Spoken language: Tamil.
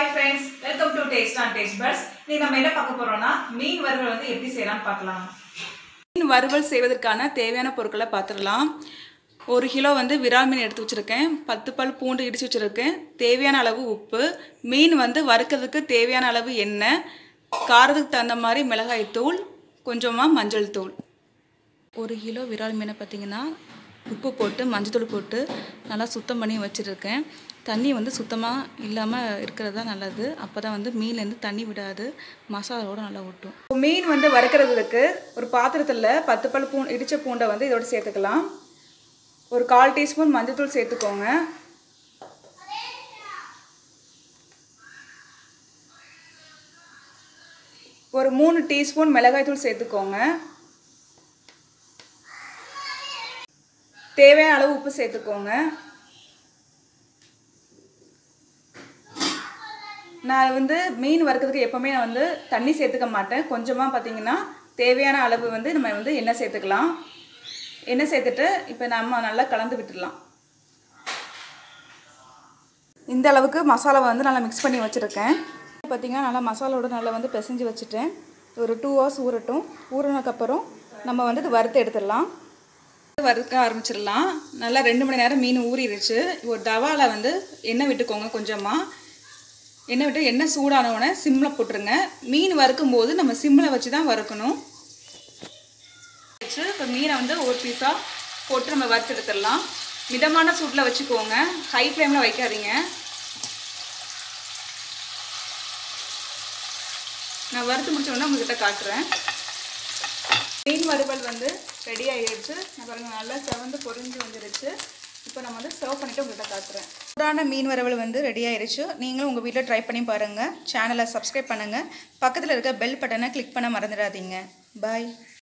hi friends welcome to taste and taste பர்ஸ் இன்னைக்கு நம்ம என்ன பார்க்க போறோம்னா மீன் வறுவல் வந்து எப்படி செய்யலாம்னு பார்க்கலாம் மீன் வறுவல் செய்வதற்கான தேவையான பொருட்களை பார்த்துடலாம் ஒரு கிலோ வந்து விரால் மீன் எடுத்து வச்சுருக்கேன் பத்து பல் பூண்டு இடித்து வச்சுருக்கேன் தேவையான அளவு உப்பு மீன் வந்து வறுக்கிறதுக்கு தேவையான அளவு எண்ணெய் காரத்துக்கு தகுந்த மாதிரி மிளகாய் தூள் கொஞ்சமாக மஞ்சள் தூள் ஒரு கிலோ விரால் மீனை பார்த்தீங்கன்னா உப்பு போட்டு மஞ்சள் போட்டு நல்லா சுத்தம் பண்ணி வச்சுருக்கேன் தண்ணி வந்து சுத்தமாக இல்லாமல் இருக்கிறது தான் நல்லது அப்போ தான் வந்து மீன்லேருந்து தண்ணி விடாது மசாலாவோட நல்லா ஒட்டும் மீன் வந்து வறுக்கிறதுக்கு ஒரு பாத்திரத்தில் பத்து பல் பூ இடித்த பூண்டை வந்து இதோட சேர்த்துக்கலாம் ஒரு கால் டீஸ்பூன் மஞ்சள்தூள் சேர்த்துக்கோங்க ஒரு மூணு டீஸ்பூன் மிளகாய்த்தூள் சேர்த்துக்கோங்க தேவையான அளவு உப்பு சேர்த்துக்கோங்க நான் வந்து மீன் வறுக்கிறதுக்கு எப்போவுமே நான் வந்து தண்ணி சேர்த்துக்க மாட்டேன் கொஞ்சமாக பார்த்தீங்கன்னா தேவையான அளவு வந்து நம்ம வந்து எண்ணெய் சேர்த்துக்கலாம் எண்ணெய் சேர்த்துட்டு இப்போ நம்ம நல்லா கலந்து விட்டுடலாம் இந்த அளவுக்கு மசாலாவை வந்து நல்லா மிக்ஸ் பண்ணி வச்சுருக்கேன் பார்த்திங்கன்னா நல்லா மசாலாவோட நல்லா வந்து பிசைஞ்சு வச்சுட்டேன் ஒரு டூ ஹவர்ஸ் ஊறட்டும் ஊறினதுக்கப்புறம் நம்ம வந்து இது வறுத்து எடுத்துடலாம் வறுக்க ஆரம்பிச்சிடலாம் நல்லா ரெண்டு மணி நேரம் மீன் ஊறிடுச்சு ஒரு தவாவில் வந்து எண்ணெய் விட்டுக்கோங்க கொஞ்சமாக எண்ணெய் விட்டு எண்ணெய் சூடானவுடனே சிம்மில் போட்டுருங்க மீன் வறுக்கும் போது நம்ம சிம்மில் வச்சு தான் வறுக்கணும் வச்சு இப்போ மீனை வந்து ஒரு பீஸாக போட்டு நம்ம வறுத்து எடுத்துடலாம் மிதமான சூட்டில் வச்சுக்கோங்க ஹை ஃப்ளேமில் வைக்காதீங்க நான் வறுத்து முடிச்சோடனே உங்ககிட்ட காட்டுறேன் மீன் வறுவல் வந்து ரெடி ஆகிடுச்சு நான் பாருங்க நல்லா செவந்து பொரிஞ்சு வந்துடுச்சு இப்போ நம்ம வந்து சர்வ் பண்ணிவிட்டு உங்கள்கிட்ட காட்டுறேன் சூடான மீன் வறுவல் வந்து ரெடி ஆயிடுச்சு நீங்களும் உங்கள் வீட்டில் ட்ரை பண்ணி பாருங்கள் சேனலை சப்ஸ்கிரைப் பண்ணுங்கள் பக்கத்தில் இருக்க பெல் பட்டனை கிளிக் பண்ண மறந்துடாதீங்க பாய்